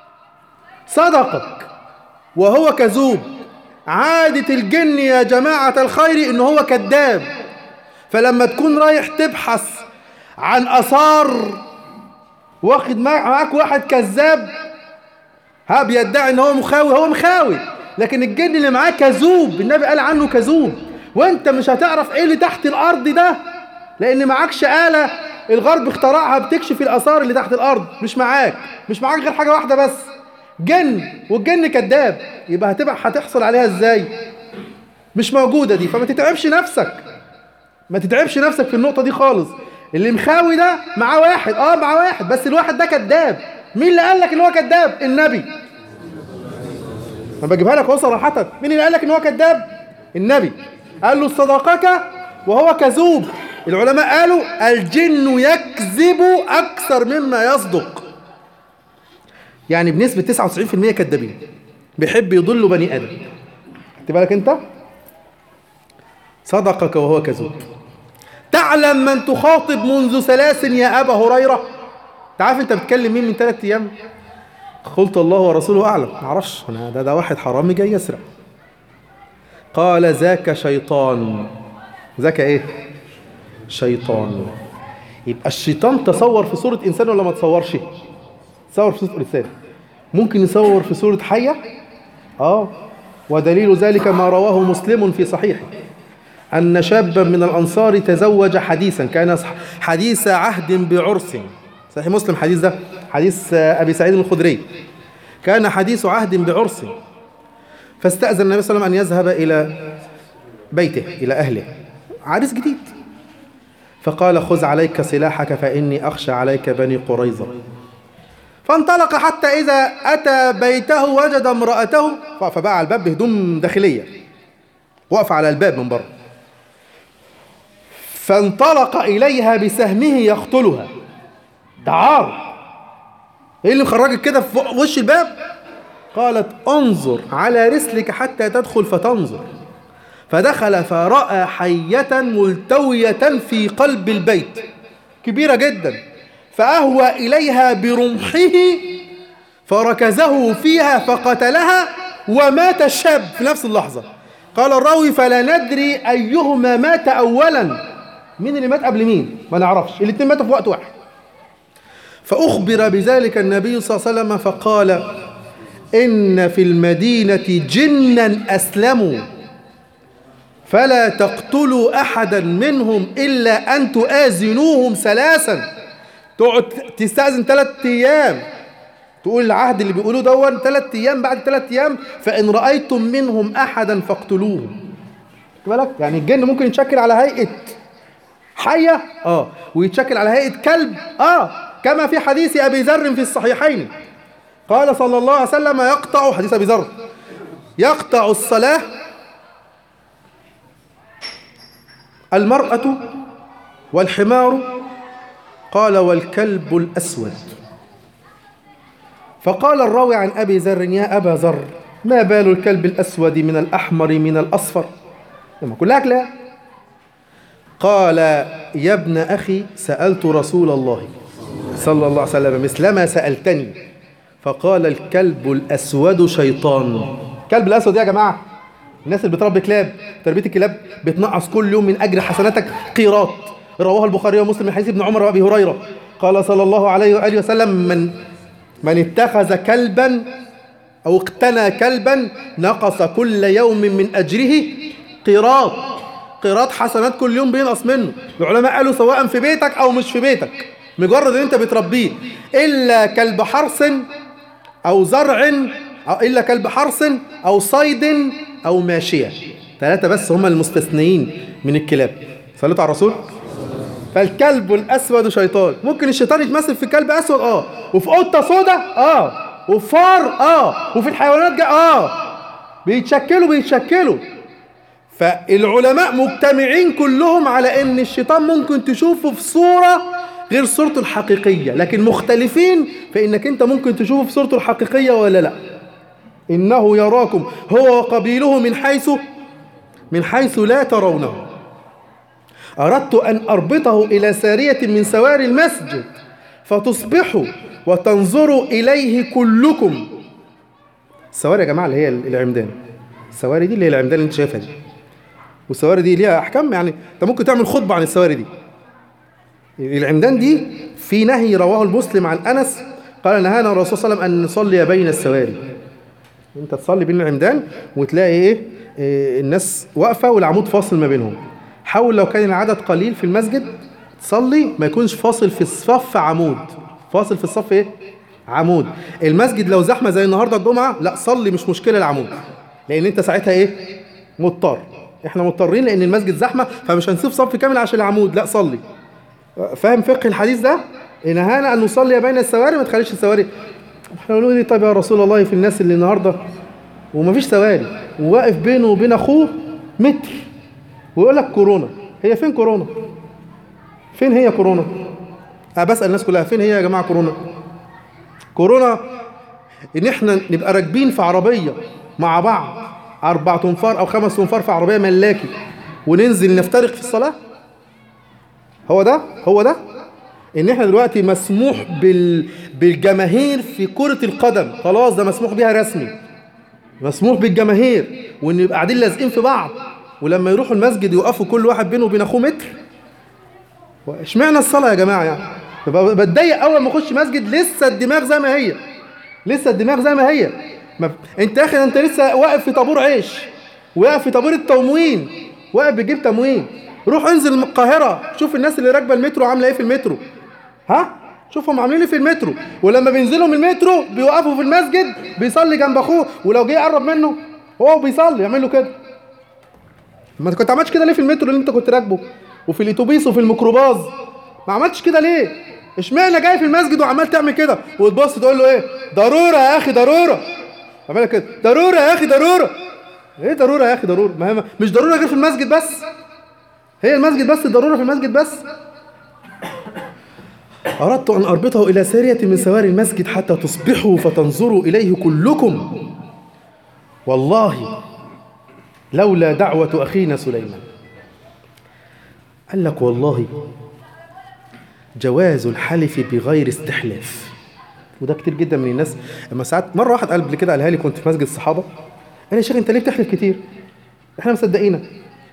صدقك وهو كذوب عادة الجن يا جماعة الخير إن هو كذاب فلما تكون رايح تبحث عن آثار واخد معاك واحد كذاب ها بيدعي ان هو مخاوي هو مخاوي لكن الجن اللي معاه كذوب النبي قال عنه كذوب وانت مش هتعرف ايه اللي تحت الارض ده لان معكش آلة الغرب اخترعها بتكشف الاثار اللي تحت الارض مش معاك مش معاك غير حاجة واحدة بس جن والجن كذاب يبقى هتبقى هتحصل عليها ازاي مش موجودة دي فما تتعبش نفسك ما تتعبش نفسك في النقطة دي خالص اللي مخاوي ده معاه واحد اه معاه واحد بس الواحد ده كذاب مين اللي قال لك ان هو كذاب النبي انا بجيبها لك اهو صراحة مين اللي قال لك ان هو كذاب النبي قال له صدقك وهو كذوب العلماء قالوا الجن يكذب اكثر مما يصدق يعني بنسبة 99% كذابين بيحب يضل بني ادم خدت بالك انت صدقك وهو كذوب تعلم من تخاطب منذ ثلاث يا أبا هريرة تعرف انت بتكلم مين من ثلاث ايام قلت الله ورسوله اعلم معرفش انا ده ده واحد حرامي جاي يسرق قال ذاك شيطان ذاك ايه شيطان يبقى الشيطان تصور في صورة انسان ولا ما تصورش تصور في صورة انسان ممكن يصور في صورة حية اه ودليل ذلك ما رواه مسلم في صحيحه أن شابا من الأنصار تزوج حديثا كان حديث عهد بعرس صحيح مسلم حديث ده حديث أبي سعيد الخدري كان حديث عهد بعرس فاستأذن النبي صلى الله عليه وسلم أن يذهب إلى بيته إلى أهله عريس جديد فقال خذ عليك سلاحك فإني أخشى عليك بني قريظة فانطلق حتى إذا أتى بيته وجد امرأته فبقى على الباب بهدوم داخلية وقف على الباب من بره فانطلق إليها بسهمه يقتلها تعار ايه اللي مخرجك كده في وش الباب قالت انظر على رسلك حتى تدخل فتنظر فدخل فرأى حية ملتوية في قلب البيت كبيرة جدا فأهوى إليها برمحه فركزه فيها فقتلها ومات الشاب في نفس اللحظة قال الراوي فلا ندري أيهما مات أولا مين اللي مات قبل مين ما نعرفش الاثنين ماتوا في وقت واحد فأخبر بذلك النبي صلى الله عليه وسلم فقال إن في المدينة جنا أسلموا فلا تقتلوا أحدا منهم إلا أن تؤذنوهم ثلاثا تقعد تستأذن ثلاث أيام تقول العهد اللي بيقولوه دون ثلاث أيام بعد ثلاث أيام فإن رأيتم منهم أحدا فاقتلوه بالك يعني الجن ممكن يتشكل على هيئة حية اه ويتشكل على هيئة كلب اه كما في حديث أبي ذر في الصحيحين قال صلى الله عليه وسلم يقطع حديث أبي ذر يقطع الصلاة المرأة والحمار قال والكلب الأسود فقال الراوي عن أبي ذر يا أبا ذر ما بال الكلب الأسود من الأحمر من الأصفر لما كلها لا قال يا ابن أخي سألت رسول الله صلى الله عليه وسلم مثلما سألتني فقال الكلب الأسود شيطان الكلب الأسود يا جماعة الناس اللي بتربي كلاب تربية الكلاب بتنقص كل يوم من أجر حسناتك قيراط رواه البخاري ومسلم من حديث ابن عمر وأبي هريرة قال صلى الله عليه وآله وسلم من من اتخذ كلبا أو اقتنى كلبا نقص كل يوم من أجره قيراط قيراط حسنات كل يوم بينقص منه العلماء قالوا سواء في بيتك أو مش في بيتك مجرد ان انت بتربيه إلا كلب حرث أو زرع أو إلا كلب حرث أو صيد أو ماشية ثلاثة بس هم المستثنيين من الكلاب صليت على الرسول فالكلب الأسود شيطان ممكن الشيطان يتمثل في كلب أسود اه وفي قطة سودة اه وفي فار اه وفي الحيوانات جا اه بيتشكلوا بيتشكلوا فالعلماء مجتمعين كلهم على ان الشيطان ممكن تشوفه في صورة غير صورته الحقيقية لكن مختلفين في انك انت ممكن تشوفه في صورته الحقيقية ولا لا انه يراكم هو وقبيله من حيث من حيث لا ترونه اردت ان اربطه الى سارية من سواري المسجد فتصبحوا وتنظروا اليه كلكم السواري يا جماعة اللي هي العمدان السواري دي اللي هي العمدان اللي انت شايفها دي والسواري دي ليها احكام يعني انت ممكن تعمل خطبه عن السواري دي العمدان دي في نهي رواه المسلم عن انس قال نهانا الرسول صلى الله عليه وسلم ان نصلي بين السواري انت تصلي بين العمدان وتلاقي ايه, إيه الناس واقفه والعمود فاصل ما بينهم حاول لو كان العدد قليل في المسجد تصلي ما يكونش فاصل في الصف عمود فاصل في الصف ايه عمود المسجد لو زحمه زي النهارده الجمعه لا صلي مش مشكله العمود لان انت ساعتها ايه مضطر احنا مضطرين لان المسجد زحمه فمش هنسيب صف كامل عشان العمود لا صلي فاهم فقه الحديث ده نهانا ان نصلي بين السواري ما تخليش السواري احنا نقول لي طيب يا رسول الله في الناس اللي النهارده ومفيش سواري وواقف بينه وبين اخوه متر ويقول لك كورونا هي فين كورونا فين هي كورونا أه بسال الناس كلها فين هي يا جماعه كورونا كورونا ان احنا نبقى راكبين في عربيه مع بعض أربع تنفار أو خمس تنفار في عربية ملاكي وننزل نفترق في الصلاة هو ده هو ده إن إحنا دلوقتي مسموح بال... بالجماهير في كرة القدم خلاص ده مسموح بيها رسمي مسموح بالجماهير وإن يبقى قاعدين لازقين في بعض ولما يروحوا المسجد يوقفوا كل واحد بينه وبين أخوه متر اشمعنى الصلاة يا جماعة يعني بتضايق أول ما أخش مسجد لسه الدماغ زي ما هي لسه الدماغ زي ما هي ما انت يا اخي انت لسه واقف في طابور عيش واقف في طابور التموين واقف بتجيب تموين روح انزل من القاهره شوف الناس اللي راكبه المترو عامله ايه في المترو ها شوفهم عاملين ايه في المترو ولما بينزلوا من المترو بيوقفوا في المسجد بيصلي جنب اخوه ولو جه يقرب منه هو بيصلي يعمل له كده ما انت كنت عملتش كده ليه في المترو اللي انت كنت راكبه وفي الاتوبيس وفي الميكروباص ما عملتش كده ليه اشمعنى جاي في المسجد وعمال تعمل كده وتبص تقول له ايه ضروره يا اخي ضروره عمالة كده ضرورة يا أخي ضرورة إيه ضرورة يا أخي ضرورة ما هي مش ضرورة غير في المسجد بس هي المسجد بس ضرورة في المسجد بس أردت أن أربطه إلى سارية من سواري المسجد حتى تصبحوا فتنظروا إليه كلكم والله لولا دعوة أخينا سليمان قال لك والله جواز الحلف بغير استحلاف وده كتير جدا من الناس اما ساعات مره واحد قال قبل كده قالها لي كنت في مسجد الصحابه قال لي يا شيخ انت ليه بتحلف كتير؟ احنا مصدقينك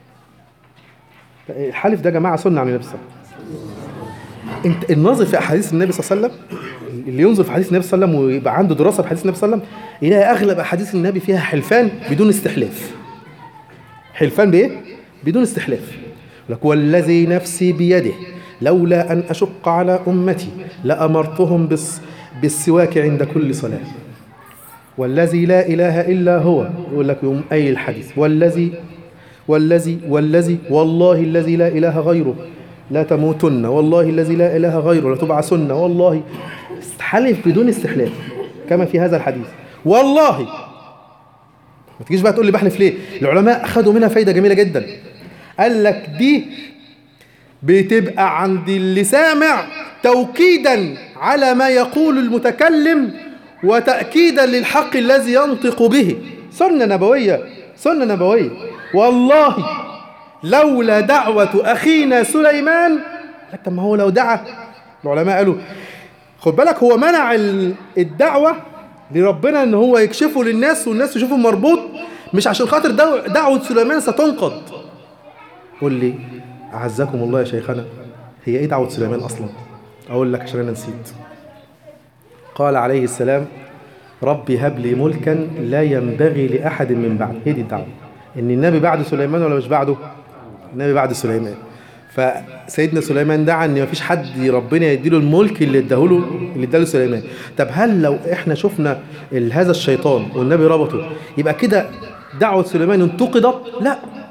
الحلف ده يا جماعه سنه عن النبي صلى الله عليه وسلم انت الناظر في احاديث النبي صلى الله عليه وسلم اللي ينظر في حديث النبي صلى الله عليه وسلم ويبقى عنده دراسه في حديث النبي صلى الله عليه وسلم يلاقي اغلب احاديث النبي فيها حلفان بدون استحلاف حلفان بايه؟ بدون استحلاف لك والذي نفسي بيده لولا ان اشق على امتي لامرتهم بس بالسواك عند كل صلاة والذي لا إله إلا هو يقول لك يوم أي الحديث والذي والذي والذي والله الذي لا إله غيره لا تموتن والله الذي لا إله غيره لا تبعثن والله حلف بدون استحلاف كما في هذا الحديث والله ما تجيش بقى تقول لي بحلف ليه العلماء أخذوا منها فايدة جميلة جدا قال لك دي بتبقى عند اللي سامع توكيدا على ما يقول المتكلم وتأكيدا للحق الذي ينطق به سنة نبوية سنة نبوية والله لولا دعوة أخينا سليمان طب ما هو لو دعا العلماء قالوا خد بالك هو منع الدعوة لربنا ان هو يكشفه للناس والناس تشوفه مربوط مش عشان خاطر دعوة سليمان ستنقض قول لي أعزكم الله يا شيخنا هي ايه دعوة سليمان أصلا أقول لك عشان أنا نسيت قال عليه السلام ربي هب لي ملكا لا ينبغي لأحد من بعد هي دي الدعوة إن النبي بعد سليمان ولا مش بعده النبي بعد سليمان فسيدنا سليمان دعا ان مفيش حد ربنا يديله الملك اللي اداهوله اللي اداله سليمان طب هل لو احنا شفنا هذا الشيطان والنبي ربطه يبقى كده دعوة سليمان انتقدت لا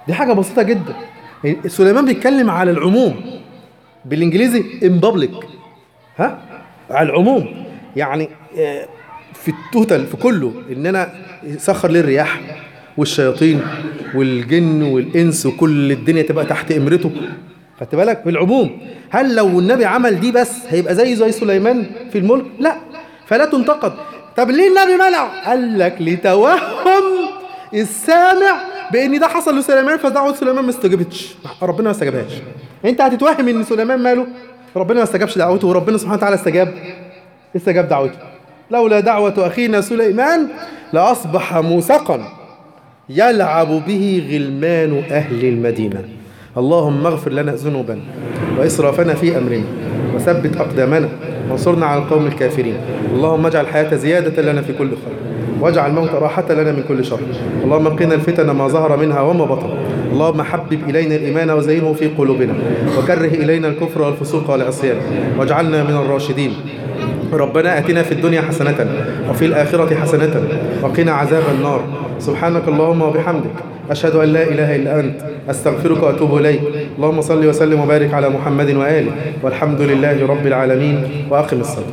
دي حاجة بسيطة جدا سليمان بيتكلم على العموم بالانجليزي in public ها على العموم يعني آه، في التوتال في كله ان انا سخر لي الرياح والشياطين والجن والانس وكل الدنيا تبقى تحت امرته خدت بالك بالعموم هل لو النبي عمل دي بس هيبقى زي زي سليمان في الملك لا فلا تنتقد طب ليه النبي منع قال لك لتوهم السامع بان ده حصل لسليمان فدعوه سليمان ما استجابتش ربنا ما استجابهاش انت هتتوهم ان سليمان ماله ربنا ما استجابش دعوته وربنا سبحانه وتعالى استجاب استجاب دعوته لولا دعوة أخينا سليمان لأصبح موسقا يلعب به غلمان أهل المدينة اللهم اغفر لنا ذنوبنا وإسرافنا في أمرنا وثبت أقدامنا وانصرنا على القوم الكافرين اللهم اجعل الحياة زيادة لنا في كل خير واجعل الموت راحة لنا من كل شر اللهم قنا الفتن ما ظهر منها وما بطن اللهم حبب إلينا الإيمان وزينه في قلوبنا وكره إلينا الكفر والفسوق والعصيان واجعلنا من الراشدين ربنا آتنا في الدنيا حسنة وفي الآخرة حسنة وقنا عذاب النار سبحانك اللهم وبحمدك أشهد أن لا إله إلا أنت أستغفرك وأتوب إليك اللهم صل وسلم وبارك على محمد وآله والحمد لله رب العالمين وأقم الصلاة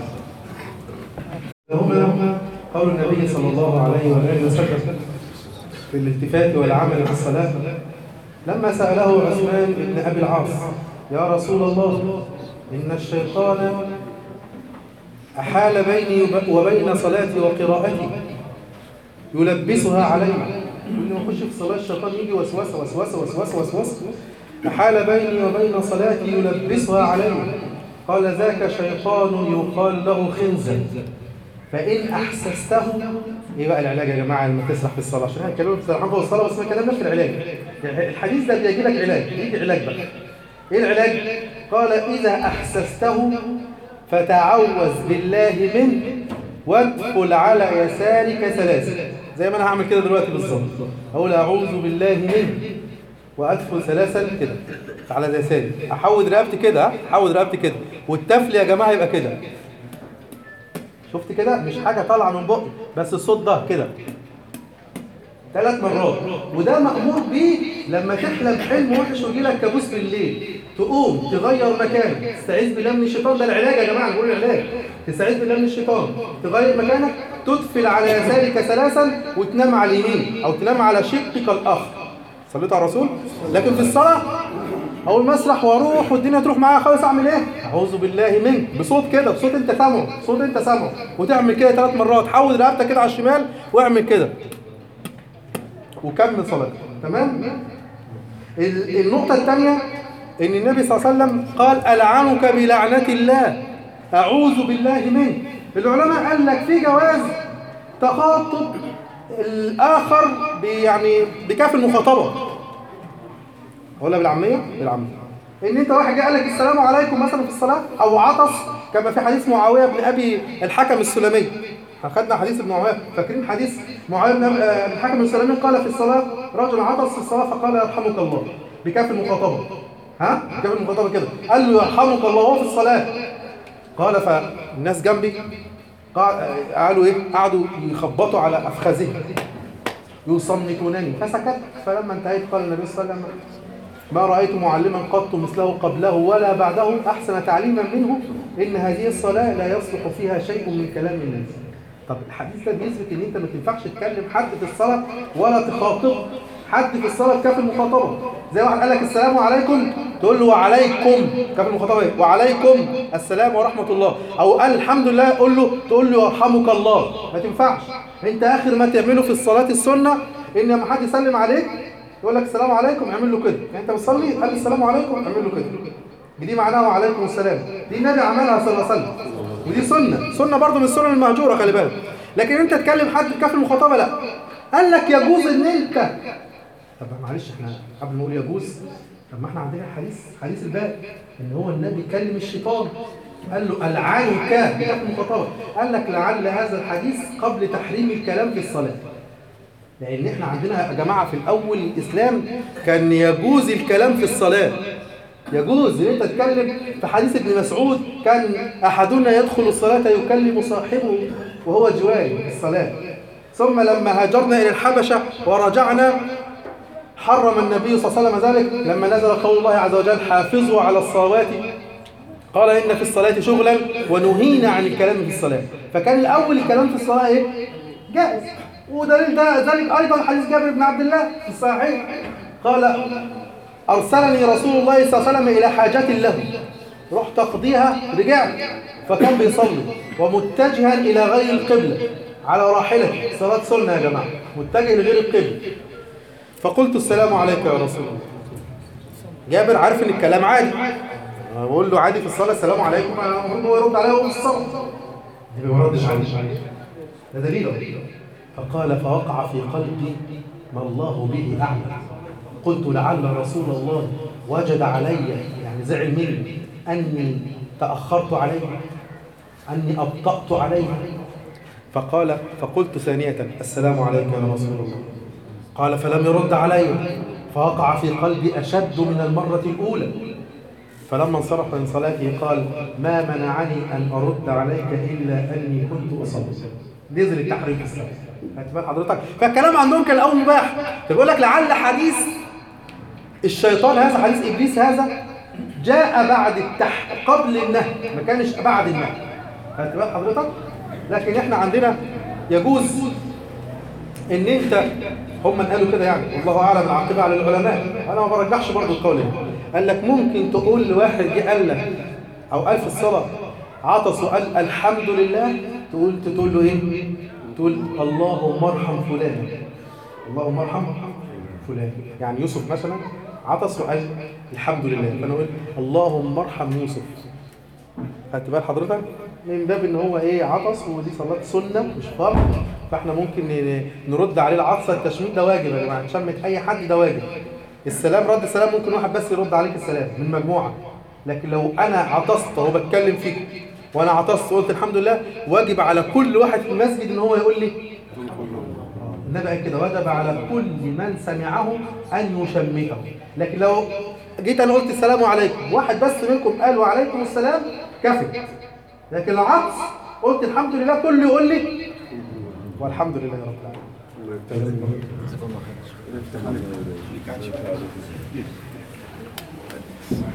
هما قول النبي صلى الله عليه وآله وسلم في الالتفات والعمل في الصلاة لما سأله عثمان بن أبي العاص يا رسول الله إن الشيطان أحال بيني وبين صلاتي وقراءتي يلبسها علي كل ما اخش في صلاه الشيطان يجي وسوسه وسوسه وسوسه وسوسه أحال بيني وبين صلاتي يلبسها علي قال ذاك شيطان يقال له خنزر فإن أحسسته إيه بقى العلاج يا جماعة لما تسرح في الصلاة عشان هنتكلم في الصلاة بس ما كلامنا في العلاج الحديث ده بيجي لك علاج يجي علاج بقى إيه العلاج؟ قال إذا أحسسته فتعوذ بالله منه وادخل على يسارك ثلاثة زي ما انا هعمل كده دلوقتي بالظبط اقول اعوذ بالله منه وادخل ثلاثا كده على يساري احود رقبتي كده احود رقبتي كده والتفل يا جماعه يبقى كده شفت كده مش حاجه طالعه من بقي بس الصوت ده كده ثلاث مرات وده مأمور بيه لما تحلم حلم وحش ويجي لك كابوس بالليل تقوم تغير مكانك تستعيذ بالله من الشيطان ده العلاج يا جماعه نقول العلاج تستعيذ بالله من الشيطان تغير مكانك تدفل على يسارك ثلاثا وتنام على اليمين او تنام على شقك الاخر صليت على الرسول لكن في الصلاه اول ما اسرح واروح والدنيا تروح معايا خالص اعمل ايه اعوذ بالله منك بصوت كده بصوت انت سامعه صوت انت سامعه وتعمل كده ثلاث مرات حول رقبتك كده على الشمال واعمل كده وكمل صلاتك تمام النقطه الثانيه ان النبي صلى الله عليه وسلم قال العنك بلعنه الله اعوذ بالله منك العلماء قال لك في جواز تخاطب الاخر يعني بكاف المخاطبه ولا بالعاميه بالعاميه ان انت واحد جه قال لك السلام عليكم مثلا في الصلاه او عطس كما في حديث معاويه بن ابي الحكم السلمي اخذنا حديث ابن معاويه فاكرين حديث معاويه بن الحكم السلمي قال في الصلاه رجل عطس في الصلاه فقال يرحمك الله بكاف المخاطبه ها بكاف المخاطبه كده قال له يرحمك الله وهو في الصلاه قال فالناس جنبي قالوا ايه قعدوا يخبطوا على افخاذهم يصمتونني فسكت فلما انتهيت قال النبي صلى الله عليه وسلم ما رأيت معلما قط مثله قبله ولا بعده أحسن تعليما منه إن هذه الصلاة لا يصلح فيها شيء من كلام الناس طب الحديث ده بيثبت ان انت ما تنفعش تكلم حد في الصلاة ولا تخاطب حد في الصلاة بكاف المخاطبة زي واحد قال لك السلام عليكم تقول له وعليكم كاف المخاطبة ايه وعليكم السلام ورحمة الله او قال الحمد لله قول له تقول له يرحمك الله ما تنفعش انت اخر ما تعمله في الصلاة السنة ان لما حد يسلم عليك يقول لك السلام عليكم اعمل له كده يعني انت بتصلي قال السلام عليكم اعمل له كده دي معناها وعليكم السلام دي النبي عملها صلى الله عليه وسلم ودي سنة سنة برضه من السنن المهجورة خلي بالك لكن انت تكلم حد بكاف المخاطبة لا قال لك يجوز ان انت طب معلش احنا قبل ما نقول يجوز طب ما احنا عندنا حديث حديث الباب ان هو النبي كلم الشيطان قال له العنك بكاف المخاطبة قال لك لعل هذا الحديث قبل تحريم الكلام في الصلاة لان احنا عندنا يا جماعة في الاول الاسلام كان يجوز الكلام في الصلاة يجوز ان انت تتكلم في حديث ابن مسعود كان احدنا يدخل الصلاة يكلم صاحبه وهو جواري في الصلاة ثم لما هاجرنا الى الحبشة ورجعنا حرم النبي صلى الله عليه وسلم ذلك لما نزل قول الله عز وجل حافظوا على الصلوات قال إن في الصلاة شغلا ونهينا عن الكلام في الصلاة فكان الأول الكلام في الصلاة إيه؟ جائز ودليل ده ذلك أيضا حديث جابر بن عبد الله في الصحيح قال أرسلني رسول الله صلى الله عليه وسلم إلى حاجة له رحت أقضيها رجعت فكان بيصلي ومتجها إلى غير القبلة على راحلته صلاة سنة يا جماعة متجه لغير القبلة فقلت السلام عليك يا رسول الله جابر عارف ان الكلام عادي بقول له عادي في الصلاه السلام عليكم المفروض هو يرد عليا وهو في الصلاه النبي ما ردش عليه ده دليل فقال فوقع في قلبي ما الله به اعلم قلت لعل رسول الله وجد علي يعني زعل مني اني تاخرت عليه اني ابطات عليه فقال فقلت ثانيه السلام عليك يا رسول الله قال فلم يرد علي فوقع في قلبي أشد من المرة الأولى فلما انصرف من صلاته قال ما منعني أن أرد عليك إلا أني كنت أصلي نزل التحريم في الصلاة خدت بال حضرتك فالكلام عندهم كان الأول مباح فبيقول لك لعل حديث الشيطان هذا حديث إبليس هذا جاء بعد التح قبل النهي ما كانش بعد النهي خدت بال حضرتك لكن احنا عندنا يجوز ان انت هم قالوا كده يعني والله اعلم العاقبه على العلماء انا ما برجحش برضه القول ده قال لك ممكن تقول لواحد جه قال لك او قال في الصلاه عطس وقال الحمد لله تقول تقول له ايه تقول اللهم ارحم فلان اللهم ارحم فلان يعني يوسف مثلا عطس وقال الحمد لله فانا اقول اللهم ارحم يوسف خدت بال حضرتك من باب ان هو ايه عطس ودي صلاه سنه مش فرض فاحنا ممكن ن- نرد عليه العطسه التشميت ده واجب يا جماعه تشمت اي حد ده واجب السلام رد السلام ممكن واحد بس يرد عليك السلام من مجموعه لكن لو انا عطست وهو بتكلم فيك وانا عطست وقلت الحمد لله واجب على كل واحد في المسجد ان هو يقول لي النبي قال كده وجب على كل من سمعه ان يشمته لكن لو جيت انا قلت السلام عليكم واحد بس منكم قال وعليكم السلام كفي لكن العطس قلت الحمد لله كله يقول لي والحمد لله رب العالمين